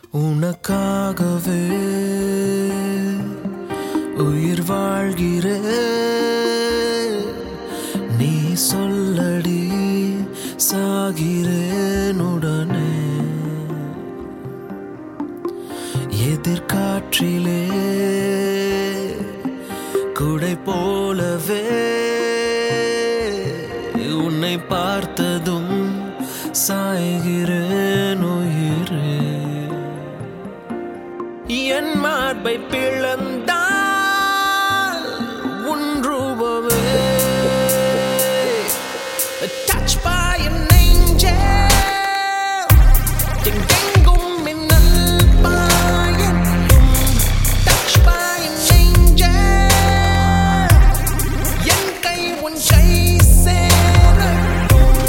உனக்காகவே உயிர் வாழ்கிறே நீ சொல்லடி சாகிறேன் உடனே எதிர்காற்றிலே குடை போலவே உன்னை பார்த்ததும் சாய்கிறேன் உயிரே என் மார்பை பிளந்தால் உன் ரூபமே touch by an angel எங்கெங்கும் மின்னல் பாயட்டும் touch by an angel என் கை உன் கை சேரட்டும்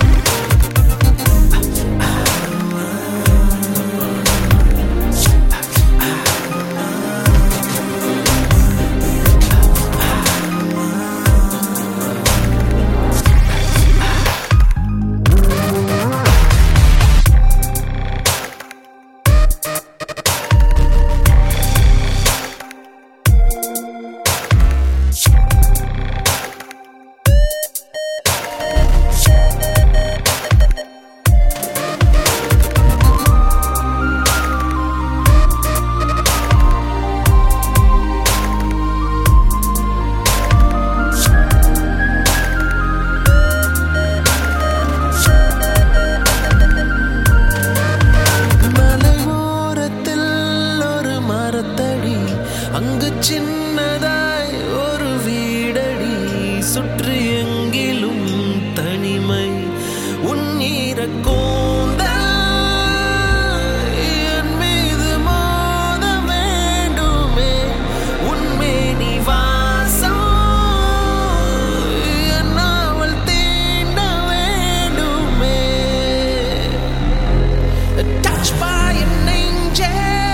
மலையோரத்தில் ஒரு மரத்தடி அங்கு சின்னதாய் ஒரு வீடடி சுற்றி எங்கிலும் தனிமை உன் ஈரக்கூந்தல் என் மீது மோத வேண்டுமே உன்மேனி வாசம் என் நாவல் தீண்ட வேண்டுமே touched by an angel